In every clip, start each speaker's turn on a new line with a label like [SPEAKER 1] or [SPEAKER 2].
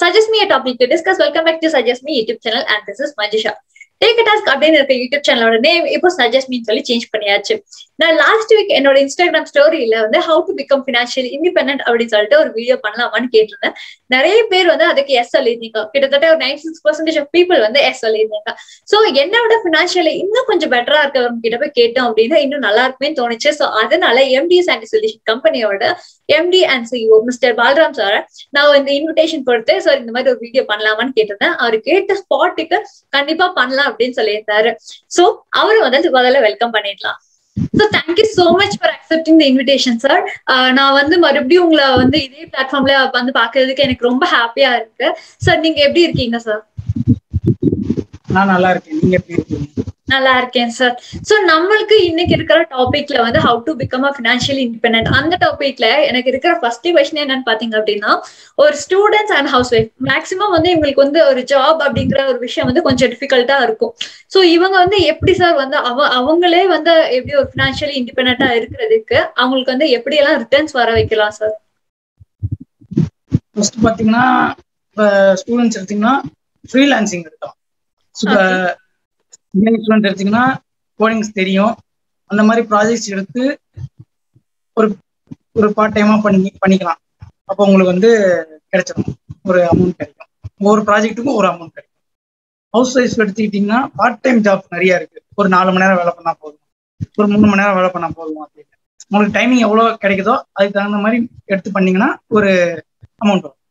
[SPEAKER 1] Suggest me a topic to discuss. Welcome back to Suggest Me YouTube channel and this is Majisha. Take task அப்படின்னு இருக்க YouTube சேனலோட name இப்போ suggest மீன் சொல்லி change பண்ணியாச்சு நான் last week என்னோட Instagram ஸ்டோரியில வந்து how to become financial independent அப்படின்னு சொல்லிட்டு ஒரு வீடியோ பண்ணலாமான்னு கேட்டிருந்தேன் நிறைய பேர் வந்து அதுக்கு எஸ் சொல்லியிருந்தீங்க கிட்டத்தட்ட ஒரு ninety six percentage of people வந்து எஸ் சொல்லியிருந்தாங்க ஸோ என்னோட ஃபினான்ஷியலி இன்னும் கொஞ்சம் பெட்டரா இருக்கிறவங்க கிட்ட போய் கேட்டோம் அப்படின்னா இன்னும் நல்லா இருக்குமே தோணுச்சு ஸோ அதனால எம்டி சாண்டி சொல்யூஷன் கம்பெனியோட MD and CEO mister Balaram sir நான் இந்த இன்விடேஷன் கொடுத்து சார் இந்த மாதிரி ஒரு வீடியோ பண்ணலாமான்னு கேட்டிருந்தேன் அவர் கேட்ட ஸ்பாட்டுக்கு கண்டிப்பா பண்ணலாம் அப்படின்னு சொல்லியிருந்தாரு சோ அவரு வந்து முதல்ல வெல்கம் பண்ணிடலாம் so thank you so much for accepting the invitation sir நான் வந்து மறுபடியும் உங்களை வந்து இதே பிளாட்ஃபார்ம்ல வந்து பாக்குறதுக்கு எனக்கு ரொம்ப ஹாப்பியா இருக்கு சார் நீங்க எப்படி இருக்கீங்க சார்
[SPEAKER 2] நான் நல்லா இருக்கேன் நீங்க எப்படி இருக்கீங்க
[SPEAKER 1] நல்லா இருக்கேன் சார் சோ நம்மளுக்கு இன்னைக்கு இருக்கிற டாபிக்ல வந்து how to become a financial independent அந்த டாபிக்ல எனக்கு இருக்கிற ஃபர்ஸ்ட் கொஸ்டின் என்னன்னு பாத்தீங்க அப்படின்னா ஒரு students and housewife maximum வந்து இவங்களுக்கு வந்து ஒரு ஜாப் அப்படிங்கிற ஒரு விஷயம் வந்து கொஞ்சம் டிஃபிகல்ட்டா இருக்கும் சோ இவங்க வந்து எப்படி சார் வந்து அவ அவங்களே வந்து எப்படி ஒரு பினான்சியலி இண்டிபெண்டா இருக்கிறதுக்கு அவங்களுக்கு வந்து எப்படி எல்லாம் ரிட்டர்ன்ஸ் வர வைக்கலாம் சார்
[SPEAKER 2] ஃபர்ஸ்ட் பாத்தீங்கன்னா இப்போ ஸ்டூடெண்ட்ஸ் எடுத்தீங்கன்னா ஃப்ரீலான்சிங் எடுத்தோம் இப்போ இன்ஜினியரிங் ஸ்டூடெண்ட் எடுத்தீங்கன்னா கோடிங்ஸ் தெரியும் அந்த மாதிரி ப்ராஜெக்ட்ஸ் எடுத்து ஒரு ஒரு பார்ட் டைமா பண்ணி பண்ணிக்கலாம் அப்போ உங்களுக்கு வந்து கிடைச்சிடும் ஒரு அமௌண்ட் கிடைக்கும் ஒவ்வொரு ப்ராஜெக்ட்டுக்கும் ஒரு அமௌண்ட் கிடைக்கும் ஹவுஸ் ஒய்ஃப் எடுத்துக்கிட்டிங்கன்னா பார்ட் டைம் ஜாப் நிறைய இருக்கு ஒரு நாலு மணி நேரம் வேலை பண்ணா போதும் ஒரு மூணு மணி நேரம் வேலை பண்ணா போதும் அப்படின்னு உங்களுக்கு டைமிங் எவ்வளோ கிடைக்குதோ அதுக்கு தகுந்த மாதிரி எடுத்து பண்ணீங்கன்னா ஒரு அமௌண்ட் வரும்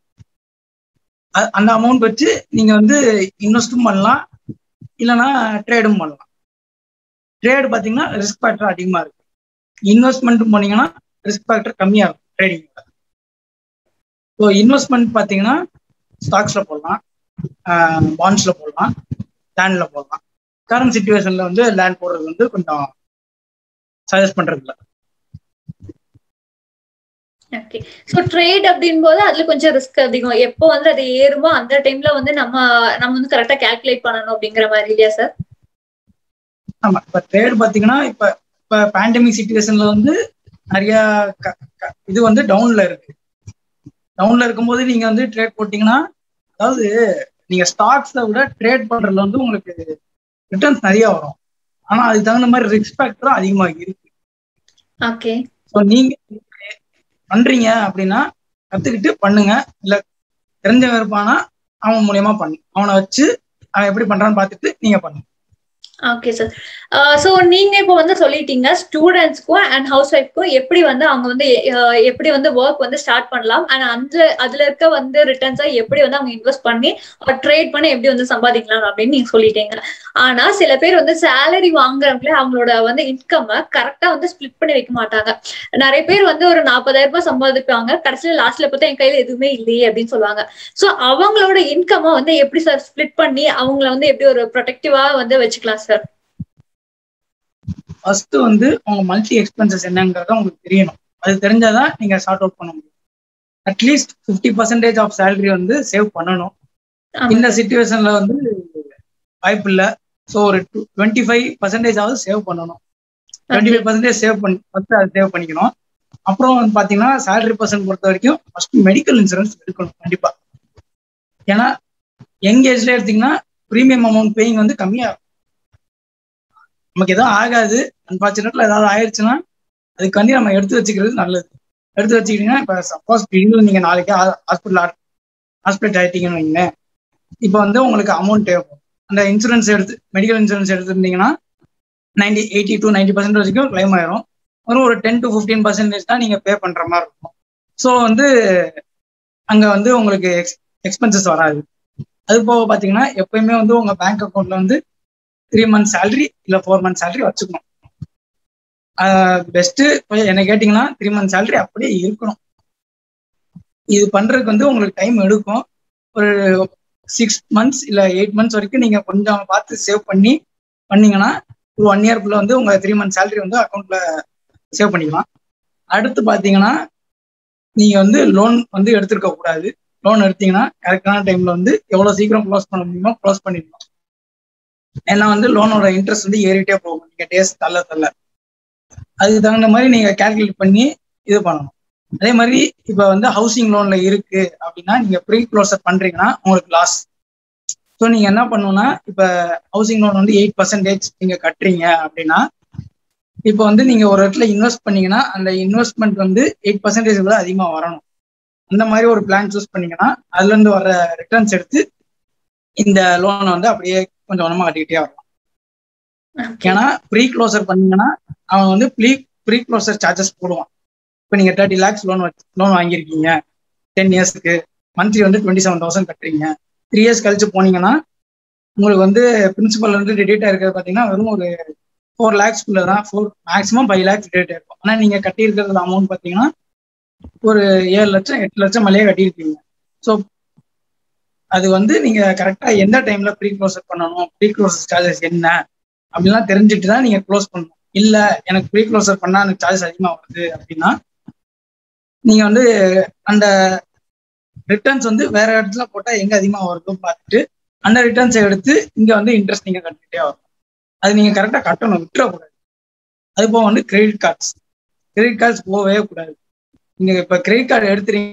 [SPEAKER 2] அந்த அமௌண்ட் வச்சு நீங்க வந்து இன்வெஸ்டும் பண்ணலாம் இல்லைன்னா ட்ரேடும் பண்ணலாம் ட்ரேடு பார்த்தீங்கன்னா ரிஸ்க் ஃபேக்டர் அதிகமாக இருக்கு இன்வெஸ்ட்மெண்ட் போனீங்கன்னா ரிஸ்க் ஃபேக்டர் கம்மியாக இருக்கும் ட்ரேடிங் ஸோ இன்வெஸ்ட்மெண்ட் பார்த்தீங்கன்னா ஸ்டாக்ஸ்ல போடலாம் பாண்ட்ஸ்ல போடலாம் லேண்ட்ல போடலாம் கரண்ட் சுச்சுவேஷன்ல வந்து லேண்ட் போடுறது வந்து கொஞ்சம் சஜஸ்ட் பண்றது இல்லை
[SPEAKER 1] ஓகே ஸோ ட்ரேட் அப்படின் போது அதுல கொஞ்சம் ரிஸ்க் அதிகம் எப்போ வந்து அது ஏறுமோ அந்த டைம்ல வந்து நம்ம நம்ம வந்து கரெக்டா கால்குலேட் பண்ணணும் அப்படிங்கிற மாதிரி இல்லையா சார்
[SPEAKER 2] ஆமா இப்ப ட்ரேட் பாத்தீங்கன்னா இப்ப இப்ப பேண்டமிக் சுச்சுவேஷன்ல வந்து நிறைய இது வந்து டவுன்ல இருக்கு டவுன்ல இருக்கும்போது நீங்க வந்து ட்ரேட் போட்டீங்கன்னா அதாவது நீங்க ஸ்டாக்ஸை விட ட்ரேட் பண்றதுல வந்து உங்களுக்கு ரிட்டர்ன்ஸ் நிறைய வரும் ஆனா அதுக்கு தகுந்த மாதிரி ரிஸ்க் ஃபேக்டரும் அதிகமாக இருக்கு
[SPEAKER 1] ஓகே
[SPEAKER 2] ஸோ நீங்க பண்றீங்க அப்படின்னா கத்துக்கிட்டு பண்ணுங்க இல்ல தெரிஞ்சவன் இருப்பானா அவன் மூலியமா பண்ணு அவனை வச்சு அவன் எப்படி பண்றான்னு பார்த்துட்டு நீங்க பண்ணுங்க
[SPEAKER 1] ஓகே சார் ஸோ நீங்க இப்போ வந்து சொல்லிட்டீங்க ஸ்டூடெண்ட்ஸ்க்கும் அண்ட் ஹவுஸ் ஒய்ஃப்க்கும் எப்படி வந்து அவங்க வந்து எப்படி வந்து ஒர்க் வந்து ஸ்டார்ட் பண்ணலாம் அண்ட் அந்த அதுல இருக்க வந்து ரிட்டர்ன்ஸா எப்படி வந்து அவங்க இன்வெஸ்ட் பண்ணி ட்ரேட் பண்ணி எப்படி வந்து சம்பாதிக்கலாம் அப்படின்னு நீங்க சொல்லிட்டீங்க ஆனா சில பேர் வந்து சேலரி வாங்குறவங்களே அவங்களோட வந்து இன்கம் கரெக்டா வந்து ஸ்பிளிட் பண்ணி வைக்க மாட்டாங்க நிறைய பேர் வந்து ஒரு நாற்பதாயிரம் ரூபாய் சம்பாதிப்பாங்க கடைசியில லாஸ்ட்ல பார்த்தா என் கையில எதுவுமே இல்லையே அப்படின்னு சொல்லுவாங்க ஸோ அவங்களோட இன்கம் வந்து எப்படி சார் ஸ்பிளிட் பண்ணி அவங்கள வந்து எப்படி ஒரு ப்ரொடெக்டிவா வந்து வச்சுக்கலாம் சார்
[SPEAKER 2] ஃபர்ஸ்ட் வந்து உங்க மல்டி எக்ஸ்பென்சஸ் என்னங்கிறத உங்களுக்கு தெரியணும் அது தெரிஞ்சாதான் நீங்க ஷார்ட் அவுட் பண்ண முடியும் at least fifty percentage of salary வந்து சேவ் பண்ணணும் இந்த சுச்சுவேஷன்ல வந்து வாய்ப்பு இல்லை ஸோ ஒரு டுவெண்ட்டி ஃபைவ் பர்சன்டேஜ் ஆகுது சேவ் பண்ணணும் டுவெண்ட்டி ஃபைவ் பர்சன்டேஜ் சேவ் பண்ணி ஃபர்ஸ்ட் அதை சேவ் பண்ணிக்கணும் அப்புறம் வந்து பாத்தீங்கன்னா சேலரி பர்சன்ட் பொறுத்த வரைக்கும் ஃபர்ஸ்ட் மெடிக்கல் இன்சூரன்ஸ் எடுக்கணும் கண்டிப்பா ஏன்னா யங் ஏஜ்ல எடுத்தீங்கன்னா ப்ரீமியம் அமௌண்ட் பேயிங் வந்து கம்மியா இருக்கும் நமக்கு எதுவும் ஆகாது அன்பார்ச்சுனேட்ல ஏதாவது ஆயிடுச்சுன்னா அதுக்கு வந்து நம்ம எடுத்து வச்சுக்கிறது நல்லது எடுத்து வச்சுக்கிட்டீங்கன்னா இப்போ சப்போஸ் திடீர்னு நீங்க நாளைக்கு ஹாஸ்பிட்டல் ஹாஸ்பிட்டல் ஆயிட்டீங்கன்னு வைங்க இப்போ வந்து உங்களுக்கு அமௌண்ட் தேவைப்படும் அந்த இன்சூரன்ஸ் எடுத்து மெடிக்கல் இன்சூரன்ஸ் எடுத்துருந்தீங்கன்னா ninety eighty to ninety percent வரைக்கும் கிளைம் ஆயிரும் ஒரு ஒரு டென் டு ஃபிஃப்டீன் பர்சன்டேஜ் தான் நீங்க பே பண்ற மாதிரி இருக்கும் ஸோ வந்து அங்க வந்து உங்களுக்கு எக்ஸ் எக்ஸ்பென்சஸ் வராது அது போக பாத்தீங்கன்னா எப்பயுமே வந்து உங்க பேங்க் அக்கௌண்ட்ல வந்து த்ரீ மந்த்ஸ் சேலரி இல்ல ஃபோர் மந்த்ஸ் சேலரி வச்சுக்கணும் பெஸ்ட் என்ன கேட்டீங்கன்னா த்ரீ மந்த்ஸ் சேலரி அப்படியே இருக்கணும் இது பண்றதுக்கு வந்து உங்களுக்கு டைம் எடுக்கும் ஒரு சிக்ஸ் மந்த்ஸ் இல்ல எயிட் மந்த்ஸ் வரைக்கும் நீங்க கொஞ்சம் பார்த்து சேவ் பண்ணி பண்ணீங்கன்னா ஒரு ஒன் இயர்க்குள்ள வந்து உங்க த்ரீ மந்த் சேலரி வந்து அக்கௌண்ட்ல சேவ் பண்ணிக்கலாம் அடுத்து பாத்தீங்கன்னா நீங்க வந்து லோன் வந்து எடுத்திருக்க கூடாது லோன் எடுத்தீங்கன்னா கரெக்டான டைம்ல வந்து எவ்வளவு சீக்கிரம் க்ளோஸ் பண்ண முடியுமோ க்ளோஸ் பண்ணிடணும் ஏன்னா வந்து லோனோட இன்ட்ரெஸ்ட் வந்து ஏறிட்டே போகும் நீங்க டேஸ் தள்ள தள்ள அதுக்கு தகுந்த மாதிரி நீங்க கேல்குலேட் பண்ணி இது பண்ணணும் அதே மாதிரி இப்ப வந்து ஹவுசிங் லோன்ல இருக்கு அப்படின்னா நீங்க ப்ரீ க்ளோசர் பண்றீங்கன்னா உங்களுக்கு லாஸ் ஸோ நீங்க என்ன பண்ணணும்னா இப்ப ஹவுசிங் லோன் வந்து எயிட் பர்சன்டேஜ் நீங்க கட்டுறீங்க அப்படின்னா இப்போ வந்து நீங்க ஒரு இடத்துல இன்வெஸ்ட் பண்ணீங்கன்னா அந்த இன்வெஸ்ட்மெண்ட் வந்து எயிட் பர்சன்டேஜ் விட அதிகமா வரணும் அந்த மாதிரி ஒரு பிளான் சூஸ் பண்ணீங்கன்னா அதுல இருந்து வர ரிட்டர்ன்ஸ் எடுத்து இந்த லோனை வந்து அப்படியே கொஞ்சம் கொஞ்சமா கட்டிக்கிட்டே வரலாம் ஏன்னா ப்ரீ க்ளோசர் பண்ணீங்கன்னா அவன் வந்து ப்ரீ ப்ரீ க்ளோசர் சார்ஜஸ் போடுவான் இப்போ நீங்க தேர்ட்டி லேக்ஸ் லோன் லோன் வாங்கியிருக்கீங்க டென் இயர்ஸ்க்கு மந்த்லி வந்து டுவெண்ட்டி செவன் தௌசண்ட் கட்டுறீங்க த்ரீ இயர்ஸ் கழிச்சு போனீங்கன்னா உங்களுக்கு வந்து பிரின்சிபல் வந்து டெடிட் இருக்கிறது பார்த்தீங்கன்னா வெறும் ஒரு ஃபோர் லேக்ஸ்க்குள்ள தான் ஃபோர் மேக்ஸிமம் ஃபைவ் லேக்ஸ் டெடிட் இருக்கும் ஆனால் நீங்க கட்டியிருக்கிறது அமௌண்ட் பார்த்தீங்கன்னா ஒரு ஏழு லட்சம் எட்டு லட்சம் மேலேயே கட்டியிருக்கீங்க ஸோ அது வந்து நீங்க கரெக்டா எந்த டைம்ல ப்ரீ க்ளோசர் பண்ணணும் ப்ரீ க்ளோசர் சார்ஜஸ் என்ன அப்படிலாம் தெரிஞ்சுட்டு தான் நீங்க க்ளோஸ் பண்ணணும் இல்ல எனக்கு ப்ரீ க்ளோசர் பண்ணா எனக்கு சார்ஜஸ் அதிகமா வருது அப்படின்னா நீங்க வந்து அந்த ரிட்டர்ன்ஸ் வந்து வேற இடத்துல போட்டா எங்க அதிகமா வருதோ பார்த்துட்டு அந்த ரிட்டர்ன்ஸை எடுத்து இங்க வந்து இன்ட்ரெஸ்ட் நீங்க கட்டிக்கிட்டே வரும் அது நீங்க கரெக்டா கட்டணும் விட்டுறக்கூடாது அது போக வந்து கிரெடிட் கார்ட்ஸ் கிரெடிட் கார்ட்ஸ் போகவே கூடாது நீங்க இப்ப கிரெடிட் கார்டு எடுத்துறீங்க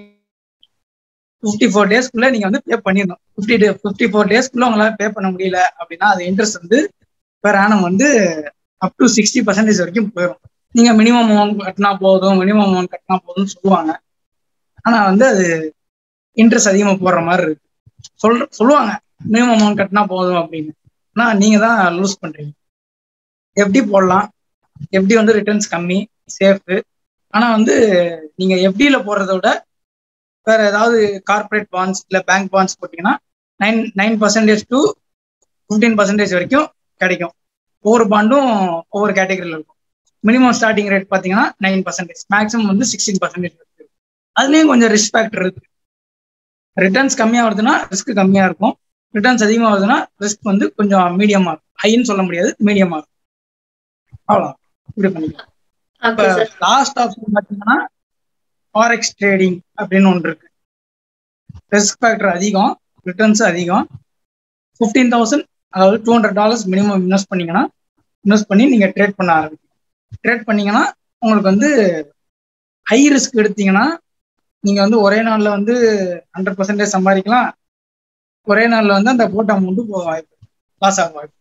[SPEAKER 2] ஃபிஃப்டி ஃபோர் டேஸ்க்குள்ள நீங்க வந்து பே பண்ணிடணும் ஃபிஃப்டி டே ஃபிஃப்டி ஃபோர் டேஸ்க்குள்ள உங்களால பே பண்ண முடியல அப்படின்னா அது இன்ட்ரெஸ்ட் வந்து பெர் ஆனம் வந்து அப் டு சிக்ஸ்டி பர்சன்டேஜ் வரைக்கும் போயிடும் நீங்க மினிமம் அமௌண்ட் கட்டினா போதும் மினிமம் அமௌண்ட் கட்டினா போதும்னு சொல்லுவாங்க ஆனா வந்து அது இன்ட்ரெஸ்ட் அதிகமா போடுற மாதிரி இருக்கு சொல்ற சொல்லுவாங்க மினிமம் அமௌண்ட் கட்டினா போதும் அப்படின்னு ஆனா நீங்க தான் லூஸ் பண்றீங்க எப்படி போடலாம் எப்படி வந்து ரிட்டர்ன்ஸ் கம்மி சேஃபு ஆனா வந்து நீங்க எஃப்டியில போடுறத விட வேற ஏதாவது கார்பரேட் பாண்ட்ஸ் இல்ல பேங்க் பாண்ட்ஸ் போட்டீங்கன்னா nine nine percentage to fifteen percentage வரைக்கும் கிடைக்கும் ஒவ்வொரு பாண்டும் ஒவ்வொரு கேட்டகரியில் இருக்கும் மினிமம் ஸ்டார்டிங் ரேட் பார்த்தீங்கன்னா நைன் பர்சன்டேஜ் மேக்ஸிமம் வந்து சிக்ஸ்டீன் பர்சன்டேஜ் இருக்கு அதுலேயும் கொஞ்சம் ரிஸ்க் ஃபேக்டர் இருக்கு ரிட்டர்ன்ஸ் கம்மியாக வருதுன்னா ரிஸ்க் கம்மியாக இருக்கும் ரிட்டர்ன்ஸ் அதிகமாக வருதுன்னா ரிஸ்க் வந்து கொஞ்சம் மீடியமாக இருக்கும் ஹைன்னு சொல்ல முடியாது மீடியமாக இருக்கும் அவ்வளோ இப்படி பண்ணிக்கலாம் இப்போ லாஸ்ட் ஆப்ஷன் பார்த்தீங்கன்னா ஃபாரெக்ஸ் ட்ரேடிங் அப்படின்னு ஒன்று இருக்கு ரிஸ்க் ஃபேக்டர் அதிகம் ரிட்டர்ன்ஸ் அதிகம் ஃபிஃப்டீன் தௌசண்ட் அதாவது two hundred dollars minimum invest பண்ணீங்கன்னா இன்வெஸ்ட் பண்ணி நீங்கள் ட்ரேட் பண்ண ஆரம்பிக்கும் ட்ரேட் பண்ணீங்கன்னா உங்களுக்கு வந்து ஹை ரிஸ்க் எடுத்தீங்கன்னா நீங்கள் வந்து ஒரே நாளில் வந்து ஹண்ட்ரட் பர்சன்டேஜ் சம்பாதிக்கலாம் ஒரே நாளில் வந்து அந்த போட்ட அமௌண்ட்டு போக வாய்ப்பு லாஸ் ஆக வாய்ப்பு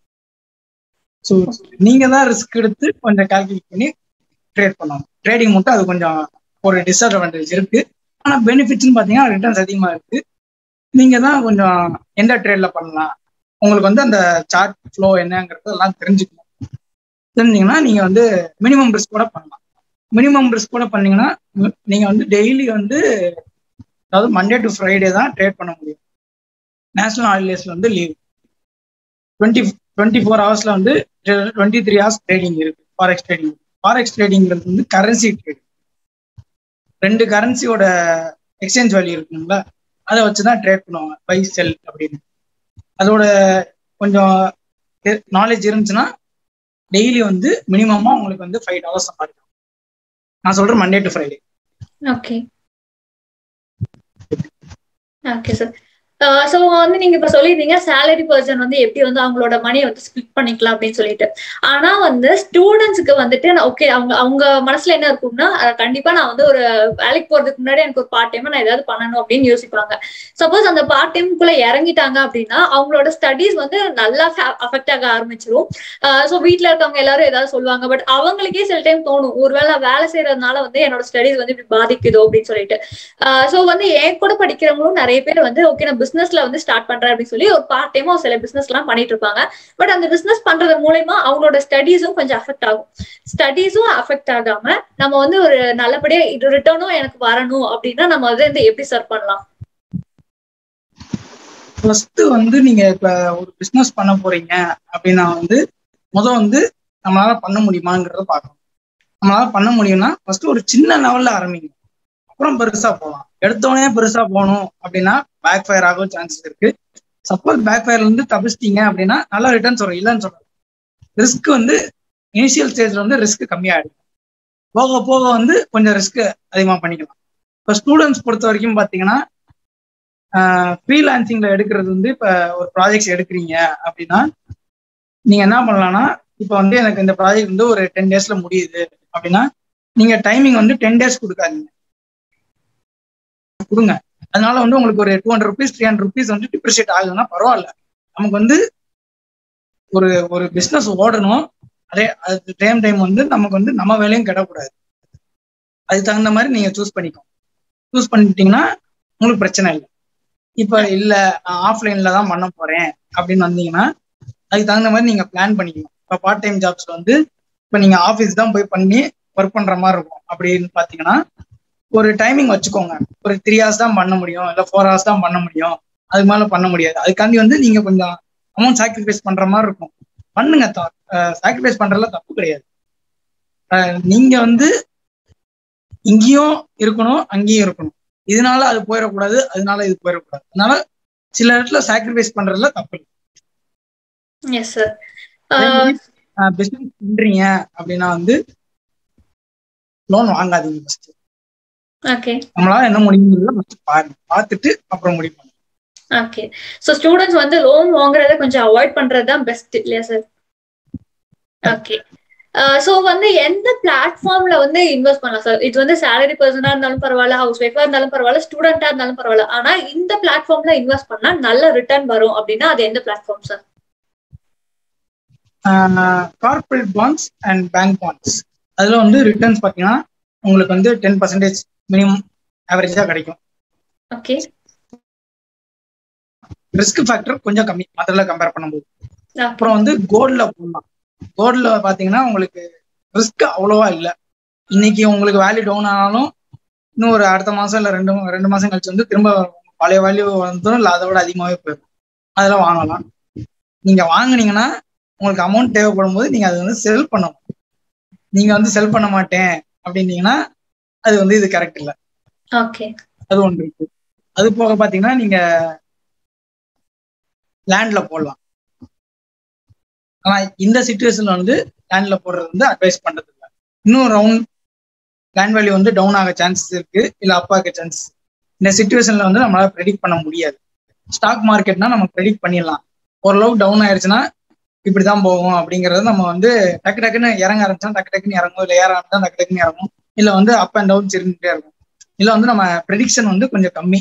[SPEAKER 2] ஸோ நீங்கள் தான் ரிஸ்க் எடுத்து கொஞ்சம் கால்குலேட் பண்ணி ட்ரேட் பண்ணணும் ட்ரேடிங் மட்டும் அது கொஞ்சம் ஒரு டிஸ்அட்வான்டேஜ் இருக்கு ஆனால் பெனிஃபிட்ஸ்னு பார்த்தீங்கன்னா ரிட்டர்ன்ஸ் அதிகமாக இருக்கு நீங்கள் தான் கொஞ்சம் எந்த ட்ரேடில் பண்ணலாம் உங்களுக்கு வந்து அந்த சார்ட் ஃப்ளோ என்னங்கிறது எல்லாம் தெரிஞ்சுக்கணும் தெரிஞ்சீங்கன்னா நீங்கள் வந்து மினிமம் ரிஸ்க் கூட பண்ணலாம் மினிமம் ரிஸ்க் கூட பண்ணீங்கன்னா நீங்கள் வந்து டெய்லி வந்து அதாவது மண்டே டு ஃப்ரைடே தான் ட்ரேட் பண்ண முடியும் நேஷனல் ஹாலிடேஸ்ல வந்து லீவ் டுவெண்ட்டி டுவெண்ட்டி ஃபோர் ஹவர்ஸ்ல வந்து டுவெண்ட்டி த்ரீ ஹவர்ஸ் ட்ரேடிங் இருக்கு ஃபாரெக்ஸ் ட்ரேடிங் ஃபாரெக்ஸ் ட்ரேடிங்கிறது வந்து கரன்சி ட்ரேடிங் ரெண்டு கரன்சியோட எக்ஸ்சேஞ்ச் வேல்யூ இருக்குங்களா அதை வச்சு தான் ட்ரேட் பண்ணுவாங்க பை செல் அப்படின்னு அதோட கொஞ்சம் நாலேஜ் இருந்துச்சுன்னா டெய்லி வந்து மினிமமா உங்களுக்கு வந்து ஃபைவ் டாலர்ஸ் சம்பாதிக்கும் நான் சொல்றேன் Monday to Friday
[SPEAKER 1] okay okay sir so வந்து நீங்க இப்ப சொல்லியிருந்தீங்க சேலரி பர்சன் வந்து எப்படி வந்து அவங்களோட மணியை வந்து ஸ்பிளிட் பண்ணிக்கலாம் அப்படின்னு சொல்லிட்டு ஆனா வந்து ஸ்டூடெண்ட்ஸுக்கு வந்துட்டு ஓகே அவங்க அவங்க மனசுல என்ன இருக்கும்னா கண்டிப்பா நான் வந்து ஒரு வேலைக்கு போறதுக்கு முன்னாடி எனக்கு ஒரு பார்ட் டைம் நான் ஏதாவது பண்ணணும் அப்படின்னு யோசிப்பாங்க சப்போஸ் அந்த பார்ட் டைம்குள்ள இறங்கிட்டாங்க அப்படின்னா அவங்களோட ஸ்டடீஸ் வந்து நல்லா அஃபெக்ட் ஆக ஆரம்பிச்சிரும் ஸோ வீட்டுல இருக்கவங்க எல்லாரும் ஏதாவது சொல்லுவாங்க பட் அவங்களுக்கே சில டைம் தோணும் ஒருவேளை வேலை செய்யறதுனால வந்து என்னோட ஸ்டடீஸ் வந்து இப்படி பாதிக்குதோ அப்படின்னு சொல்லிட்டு ஸோ வந்து என் கூட படிக்கிறவங்களும் நிறைய பேர் வந்து ஓகே நான் பிசினஸ்ல வந்து ஸ்டார்ட் பண்றேன் அப்படின்னு சொல்லி ஒரு பார்ட் டைமா சில பிசினஸ் எல்லாம் பண்ணிட்டு இருப்பாங்க பட் அந்த பிசினஸ் பண்றது மூலயமா அவங்களோட ஸ்டடீஸும் கொஞ்சம் அஃபெக்ட் ஆகும் ஸ்டடீஸும் அஃபெக்ட் ஆகாம நம்ம வந்து ஒரு நல்லபடியா இது ரிட்டர்னும் எனக்கு வரணும் அப்படின்னா நம்ம அதை வந்து எப்படி சர்வ் பண்ணலாம்
[SPEAKER 2] ஃபர்ஸ்ட் வந்து நீங்க இப்ப ஒரு பிசினஸ் பண்ண போறீங்க அப்படின்னா வந்து முதல் வந்து நம்மளால பண்ண முடியுமாங்கிறத பார்க்கணும் நம்மளால பண்ண முடியும்னா ஃபர்ஸ்ட் ஒரு சின்ன லெவல்ல ஆரம்பிங்க அப்புறம் பெருசா போகலாம் எடுத்தோடனே பெருசா போகணும் அப்படின்னா பேக் ஃபயர் ஆகும் சான்சஸ் இருக்கு சப்போஸ் பேக் ஃபயர்ல இருந்து தப்பிச்சிட்டீங்க அப்படின்னா நல்லா ரிட்டர்ன்ஸ் வரும் இல்லைன்னு சொல்றேன் ரிஸ்க் வந்து இனிஷியல் ஸ்டேஜ்ல வந்து ரிஸ்க் கம்மியாயிடும் போக போக வந்து கொஞ்சம் ரிஸ்க் அதிகமாக பண்ணிக்கலாம் இப்போ ஸ்டூடெண்ட்ஸ் பொறுத்த வரைக்கும் பார்த்தீங்கன்னா ஃப்ரீலான்சிங்ல எடுக்கிறது வந்து இப்போ ஒரு ப்ராஜெக்ட்ஸ் எடுக்கிறீங்க அப்படின்னா நீங்க என்ன பண்ணலாம்னா இப்போ வந்து எனக்கு இந்த ப்ராஜெக்ட் வந்து ஒரு டென் டேஸ்ல முடியுது அப்படின்னா நீங்க டைமிங் வந்து டென் டேஸ் கொடுக்காதீங்க கொடுங்க அதனால வந்து உங்களுக்கு ஒரு two hundred rupees three hundred rupees வந்து டிப்ரிஷியேட் ஆகுதுன்னா பரவாயில்ல நமக்கு வந்து ஒரு ஒரு பிசினஸ் ஓடணும் அதே அது டைம் டைம் வந்து நமக்கு வந்து நம்ம வேலையும் கிடக்கூடாது அதுக்கு தகுந்த மாதிரி நீங்க சூஸ் பண்ணிக்கோங்க சூஸ் பண்ணிட்டீங்கன்னா உங்களுக்கு பிரச்சனை இல்லை இப்ப இல்ல நான் ஆஃப்லைன்ல தான் பண்ண போறேன் அப்படின்னு வந்தீங்கன்னா அதுக்கு தகுந்த மாதிரி நீங்க பிளான் பண்ணிக்கணும் இப்ப பார்ட் டைம் ஜாப்ஸ் வந்து இப்ப நீங்க ஆஃபீஸ் தான் போய் பண்ணி ஒர்க் பண்ற மாதிரி இருக்கும் அப்படின்னு பாத்தீங்கன்னா ஒரு டைமிங் வச்சுக்கோங்க ஒரு த்ரீ ஹவர்ஸ் தான் பண்ண முடியும் இல்ல ஃபோர் ஹவர்ஸ் தான் பண்ண முடியும் அதுக்கு மேல பண்ண முடியாது அதுக்காண்டி வந்து நீங்க கொஞ்சம் அமௌண்ட் சாக்ரிஃபைஸ் பண்ற மாதிரி இருக்கும் பண்ணுங்க சாக்ரிஃபைஸ் பண்றதுல தப்பு கிடையாது அஹ் நீங்க வந்து இங்கேயும் இருக்கணும் அங்கேயும் இருக்கணும் இதனால அது போயிடக்கூடாது அதனால இது போயிடக்கூடாது அதனால சில இடத்துல சாக்ரிஃபைஸ் பண்றதுல தப்பு இல்லை
[SPEAKER 1] எஸ் சார்
[SPEAKER 2] பிசினஸ் பண்றீங்க அப்படின்னா வந்து லோன் வாங்காதீங்க ஃபர்ஸ்ட்
[SPEAKER 1] ஓகே
[SPEAKER 2] நம்மளால என்ன முடியுங்கிறத ஃபர்ஸ்ட் பாருங்க பார்த்துட்டு அப்புறம் முடிவு பண்ணுங்க
[SPEAKER 1] ஓகே ஸோ ஸ்டூடெண்ட்ஸ் வந்து லோன் வாங்குறத கொஞ்சம் அவாய்ட் பண்றது தான் பெஸ்ட் இல்லையா சார் ஓகே ஸோ வந்து எந்த பிளாட்ஃபார்ம்ல வந்து இன்வெஸ்ட் பண்ணலாம் சார் இது வந்து சேலரி பர்சனா இருந்தாலும் பரவாயில்ல ஹவுஸ் ஒய்ஃபா இருந்தாலும் பரவாயில்ல ஸ்டூடெண்டா இருந்தாலும் பரவாயில்ல ஆனா இந்த பிளாட்ஃபார்ம்ல இன்வெஸ்ட் பண்ணா நல்ல ரிட்டர்ன் வரும் அப்படின்னா அது எந்த platform sir
[SPEAKER 2] corporate bonds and bank bonds அதுல வந்து ரிட்டர்ன்ஸ் பார்த்தீங்கன்னா உங்களுக்கு வந்து டென் பர்சன்டேஜ் மினிமம் ஆவரேஜா கிடைக்கும்
[SPEAKER 1] ஓகே
[SPEAKER 2] ரிஸ்க் ஃபேக்டர் கொஞ்சம் கம்மி மற்றல கம்பேர் பண்ணும்போது அப்புறம் வந்து கோல்ட்ல போடலாம் கோல்ட்ல பாத்தீங்கன்னா உங்களுக்கு ரிஸ்க் அவ்வளோவா இல்லை இன்னைக்கு உங்களுக்கு வேல்யூ டவுன் ஆனாலும் இன்னும் ஒரு அடுத்த மாசம் இல்ல ரெண்டு ரெண்டு மாசம் கழிச்சு வந்து திரும்ப பழைய வேல்யூ வந்துடும் இல்லை அதை விட அதிகமாகவே போயிடும் அதெல்லாம் வாங்கலாம் நீங்க வாங்குனீங்கன்னா உங்களுக்கு அமௌண்ட் தேவைப்படும் போது நீங்க அதை வந்து செல் பண்ணணும் நீங்க வந்து செல் பண்ண மாட்டேன் அப்படின்னீங்கன்னா அது வந்து இது கரெக்ட் இல்லை
[SPEAKER 1] ஓகே
[SPEAKER 2] அது ஒன்று இருக்கு அது போக பாத்தீங்கன்னா நீங்க லேண்ட்ல போடலாம் ஆனா இந்த சுச்சுவேஷன்ல வந்து லேண்ட்ல போடுறது வந்து அட்வைஸ் பண்றது இல்லை இன்னும் ரவுண்ட் லேண்ட் வேல்யூ வந்து டவுன் ஆக சான்சஸ் இருக்கு இல்ல அப் ஆக சான்சஸ் இந்த சுச்சுவேஷன்ல வந்து நம்மளால ப்ரெடிக்ட் பண்ண முடியாது ஸ்டாக் மார்க்கெட்னா நம்ம ப்ரெடிக்ட் பண்ணிடலாம் ஓரளவுக்கு டவுன் ஆயிடுச்சுன்னா இப்படிதான் போகும் அப்படிங்கறது நம்ம வந்து டக்கு டக்குன்னு இறங்க ஆரம்பிச்சா டக்கு டக்குன்னு இறங்கும் இல்ல ஏற ஆரம்பிச்சா டக்கு டக்குன்னு இறங்கும் இல்ல வந்து அப் அண்ட் டவுன்ஸ் இருந்துட்டே இருக்கும் இல்ல வந்து நம்ம ப்ரெடிக்ஷன் வந்து கொஞ்சம் கம்மி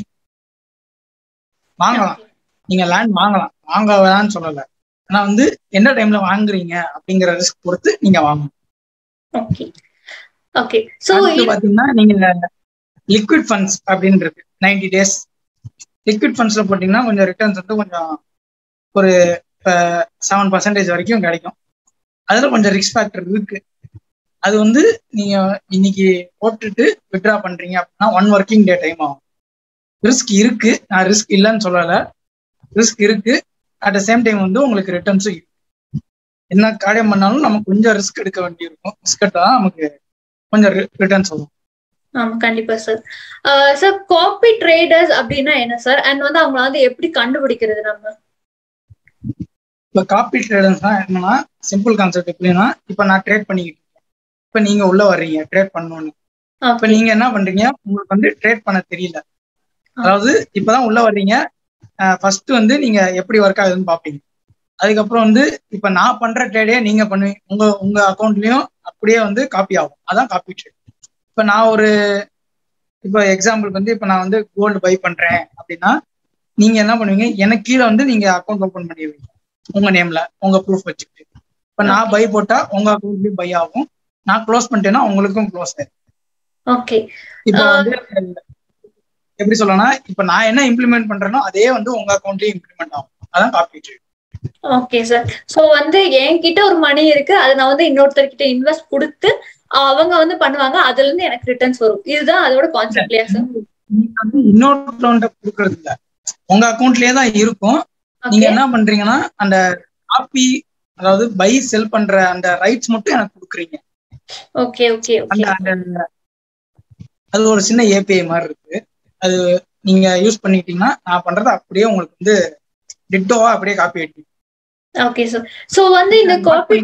[SPEAKER 2] வாங்கலாம் நீங்க லேண்ட் வாங்கலாம் வாங்க வேணாம்னு சொல்லல ஆனா வந்து என்ன டைம்ல வாங்குறீங்க அப்படிங்கிற ரிஸ்க் பொறுத்து நீங்க வாங்கணும்
[SPEAKER 1] ஓகே ஓகே ஸோ
[SPEAKER 2] அடுத்து பாத்தீங்கன்னா நீங்க லிக்விட் ஃபண்ட்ஸ் அப்படின்னு இருக்கு நைன்டி டேஸ் லிக்விட் ஃபண்ட்ஸ்ல போட்டீங்கன்னா கொஞ்சம் ரிட்டர்ன்ஸ் வந்து கொஞ்சம் ஒரு செவன் பர்சன்டேஜ் வரைக்கும் கிடைக்கும் அதுல கொஞ்சம் ரிஸ்க் ஃபேக்டர் இருக்கு அது வந்து நீங்க இன்னைக்கு போட்டுட்டு வித்ட்ரா பண்றீங்க அப்படின்னா ஒன் ஒர்க்கிங் டே டைம் ஆகும் ரிஸ்க் இருக்கு நான் ரிஸ்க் இல்லைன்னு சொல்லல ரிஸ்க் இருக்கு அட் த சேம் டைம் வந்து உங்களுக்கு ரிட்டர்ன்ஸும் இருக்கு என்ன காரியம் பண்ணாலும் நம்ம கொஞ்சம் ரிஸ்க் எடுக்க வேண்டியிருக்கும் ரிஸ்க் எடுத்தால் நமக்கு கொஞ்சம் ரிட்டர்ன்ஸ் வரும்
[SPEAKER 1] ஆமா கண்டிப்பா சார் சார் காப்பி ட்ரேடர்ஸ் அப்படின்னா என்ன சார் அண்ட் வந்து அவங்கள வந்து எப்படி கண்டுபிடிக்கிறது நம்ம
[SPEAKER 2] இப்போ காப்பி ட்ரேடர்ஸ் தான் என்னன்னா சிம்பிள் கான்செப்ட் எப்படின்னா இப்போ நான் ட்ரேட் பண்ணிக்கிட்டு இருக்கேன் இப்போ நீங்க உள்ள வர்றீங்க ட்ரேட் பண்ணணும்னு இப்போ நீங்க என்ன பண்றீங்க உங்களுக்கு வந்து ட்ரேட் பண்ண தெரியல அதாவது இப்பதான் உள்ள வர்றீங்க ஃபர்ஸ்ட் வந்து நீங்க எப்படி ஒர்க் ஆகுதுன்னு பாப்பீங்க அதுக்கப்புறம் வந்து இப்ப நான் பண்ற ட்ரேடே நீங்க பண்ணுவீங்க உங்க உங்க அக்கௌண்ட்லயும் அப்படியே வந்து காப்பி ஆகும் அதான் காப்பி ட்ரேட் இப்ப நான் ஒரு இப்போ எக்ஸாம்பிளுக்கு வந்து இப்ப நான் வந்து கோல்டு பை பண்றேன் அப்படின்னா நீங்க என்ன பண்ணுவீங்க எனக்கு கீழே வந்து நீங்க அக்கௌண்ட் ஓபன் பண்ணிடுவீங்க உங்க நேம்ல உங்க ப்ரூஃப் வச்சுக்கிட்டு இப்ப நான் பை போட்டா உங்க அக்கௌண்ட்லயும் பை ஆகும் நான் க்ளோஸ் பண்ணிட்டேன்னா உங்களுக்கும் க்ளோஸ் ஆயிடும்
[SPEAKER 1] ஓகே
[SPEAKER 2] இப்போ வந்து எப்படி சொல்லணும்னா இப்ப நான் என்ன இம்ப்ளிமெண்ட் பண்றேனோ அதே வந்து உங்க அக்கௌண்ட்லயும் இம்ப்ளிமெண்ட் ஆகும் அதான் copy trade
[SPEAKER 1] okay sir so வந்து என்கிட்ட ஒரு மணி இருக்கு அதை நான் வந்து இன்னொருத்தர்கிட்ட இன்வெஸ்ட் கொடுத்து அவங்க வந்து பண்ணுவாங்க அதுல இருந்து எனக்கு ரிட்டர்ன்ஸ் வரும் இதுதான் அதோட கான்செப்ட் இல்லையா சார்
[SPEAKER 2] நீங்க வந்து இன்னொருத்தவன்ட்ட கொடுக்கறது இல்ல உங்க அக்கௌண்ட்லயே தான் இருக்கும் நீங்க என்ன பண்றீங்கன்னா அந்த காப்பி அதாவது பை செல் பண்ற அந்த ரைட்ஸ் மட்டும் எனக்கு கொடுக்குறீங்க
[SPEAKER 1] ஓகே ஓகே
[SPEAKER 2] அந்த அந்த அது ஒரு சின்ன ஏபிஐ மாதிரி இருக்கு அது நீங்க யூஸ் பண்ணிட்டீங்கன்னா நான் பண்றது அப்படியே உங்களுக்கு வந்து டிட்டோவா அப்படியே காப்பி அடிக்கும்
[SPEAKER 1] ஓகே சார் சோ வந்து இந்த காப்பி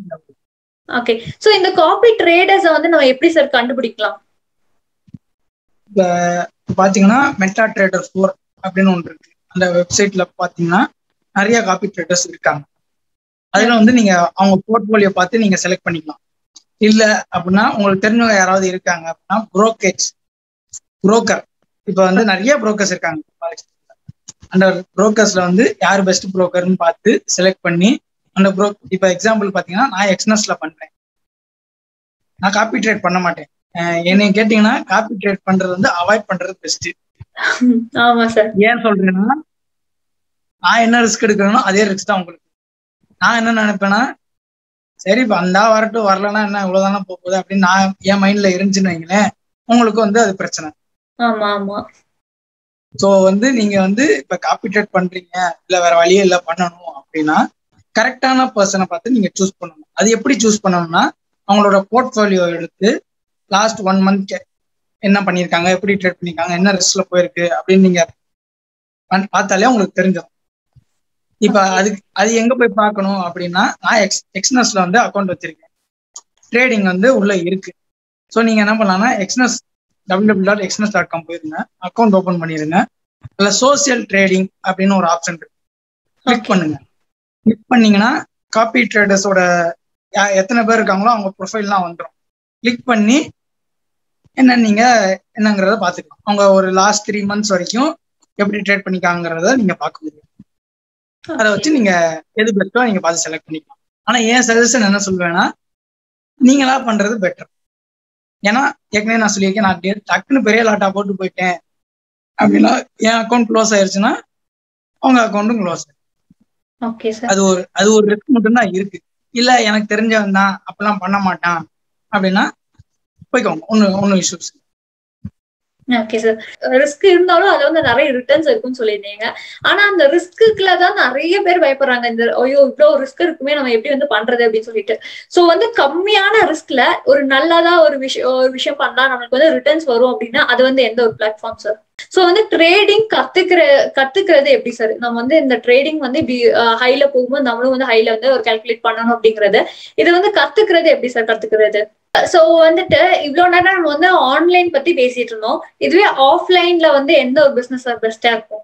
[SPEAKER 1] ஓகே சோ இந்த காப்பி ட்ரேடர்ஸ் வந்து நம்ம எப்படி சார் கண்டுபிடிக்கலாம்
[SPEAKER 2] இப்ப பாத்தீங்கன்னா மெட்டா ட்ரேடர் ஃபோர் அப்படின்னு ஒன்று இருக்கு அந்த வெப்சைட்ல பாத்தீங்கன்னா நிறைய காப்பி ட்ரேடர்ஸ் இருக்காங்க அதுல வந்து நீங்க அவங்க போர்ட்போலியோ பார்த்து நீங்க செலக்ட் பண்ணிக்கலாம் இல்ல அப்படின்னா உங்களுக்கு தெரிஞ்சவங்க யாராவது இருக்காங்க அப்படின்னா புரோக்கேஜ் புரோக்கர் இப்போ வந்து நிறைய புரோக்கர்ஸ் இருக்காங்க அந்த புரோக்கர்ஸ்ல வந்து யார் பெஸ்ட் புரோக்கர்னு பார்த்து செலக்ட் பண்ணி அந்த ப்ரோ இப்போ எக்ஸாம்பிள் பாத்தீங்கன்னா நான் எக்ஸ்னஸ்ல பண்றேன் நான் காப்பி ட்ரேட் பண்ண மாட்டேன் என்னை கேட்டீங்கன்னா காப்பி ட்ரேட் பண்றது வந்து அவாய்ட் பண்றது பெஸ்ட்
[SPEAKER 1] ஆமா சார்
[SPEAKER 2] ஏன் சொல்றேன்னா நான் என்ன ரிஸ்க் எடுக்கிறேனோ அதே ரிஸ்க் தான் உங்களுக்கு நான் என்ன நினைப்பேன்னா சரி வந்தா வரட்டும் வரலன்னா என்ன இவ்வளவுதானே போகுது அப்படின்னு நான் என் மைண்ட்ல இருந்துச்சுன்னு வைங்களேன் உங்களுக்கு வந்து அது பிரச்சனை
[SPEAKER 1] ஆமா ஆமா
[SPEAKER 2] ஸோ வந்து நீங்க வந்து இப்ப காப்பி ட்ரேட் பண்றீங்க இல்ல வேற வழியே இல்ல பண்ணணும் அப்படின்னா கரெக்டான பர்சனை பார்த்து நீங்க சூஸ் பண்ணணும் அது எப்படி சூஸ் பண்ணணும்னா அவங்களோட போர்ட்ஃபோலியோ எடுத்து லாஸ்ட் ஒன் மந்த் என்ன பண்ணியிருக்காங்க எப்படி ட்ரேட் பண்ணியிருக்காங்க என்ன ரிஸ்க்ல போயிருக்கு அப்படின்னு நீங்க பார்த்தாலே உங்களுக்கு தெரிஞ்சிடும் இப்ப அதுக்கு அது எங்க போய் பார்க்கணும் அப்படின்னா நான் எக்ஸ் எக்ஸ்னஸ்ல வந்து அக்கௌண்ட் வச்சிருக்கேன் ட்ரேடிங் வந்து உள்ள இருக்கு ஸோ நீங்க என்ன பண்ணலாம்னா Exness W dot Exness dot com போயிருங்க அக்கௌண்ட் ஓப்பன் பண்ணிருங்க அதில் சோசியல் ட்ரேடிங் அப்படின்னு ஒரு ஆப்ஷன் இருக்கு கிளிக் பண்ணுங்க கிளிக் பண்ணீங்கன்னா காப்பி ட்ரேடர்ஸோட எத்தனை பேர் இருக்காங்களோ அவங்க ப்ரொஃபைல்லாம் வந்துடும் கிளிக் பண்ணி என்ன நீங்க என்னங்கிறத பாத்துக்கலாம் அவங்க ஒரு லாஸ்ட் த்ரீ மந்த்ஸ் வரைக்கும் எப்படி ட்ரேட் பண்ணிக்காங்கிறத நீங்க பார்க்க முடியும் அதை வச்சு நீங்க எது பெஸ்ட்டோ நீங்க பார்த்து செலக்ட் பண்ணிக்கலாம் ஆனா என் சஜஷன் என்ன சொல்லுவேன்னா நீங்களா பண்றது பெட்டர் ஏன்னா ஏற்கனவே நான் சொல்லியிருக்கேன் நான் டக்குன்னு பெரிய லாட்டா போட்டு போயிட்டேன் அப்படின்னா என் அக்கௌண்ட் க்ளோஸ் ஆயிருச்சுன்னா அவங்க அக்கௌண்ட்டும் க்ளோஸ் அது ஒரு அது ஒரு ரிஸ்க் மட்டும்தான் இருக்கு இல்ல எனக்கு தெரிஞ்சவன் தான் அப்பெல்லாம் பண்ண மாட்டான் அப்படின்னா போய்க்கோங்க ஒன்னும் ஒன்னும் இஷ்யூஸ்
[SPEAKER 1] ஓகே சார் ரிஸ்க் இருந்தாலும் அதுல வந்து நிறைய ரிட்டர்ன்ஸ் இருக்குன்னு சொல்லியிருந்தீங்க ஆனா அந்த ரிஸ்க்குல தான் நிறைய பேர் பயப்படுறாங்க இந்த ஐயோ இவ்வளவு ரிஸ்க் இருக்குமே நம்ம எப்படி வந்து பண்றது அப்படின்னு சொல்லிட்டு சோ வந்து கம்மியான ரிஸ்க்ல ஒரு நல்லதா ஒரு விஷயம் ஒரு விஷயம் பண்ணா நம்மளுக்கு வந்து ரிட்டர்ன்ஸ் வரும் அப்படின்னா அது வந்து எந்த ஒரு பிளாட்ஃபார்ம் சார் சோ வந்து ட்ரேடிங் கத்துக்கிற கத்துக்கிறது எப்படி சார் நம்ம வந்து இந்த ட்ரேடிங் வந்து இப்படி ஹைல போகும்போது நம்மளும் வந்து ஹைல வந்து ஒரு கால்குலேட் பண்ணணும் அப்படிங்கறது இது வந்து கத்துக்கிறது எப்படி சார் கத்துக்கிறது சோ வந்துட்டு இவ்வளவு நேரம் நம்ம வந்து ஆன்லைன் பத்தி பேசிட்டு இருந்தோம் இதுவே ஆஃப்லைன்ல வந்து எந்த ஒரு பிசினஸ் பெஸ்டா இருக்கும்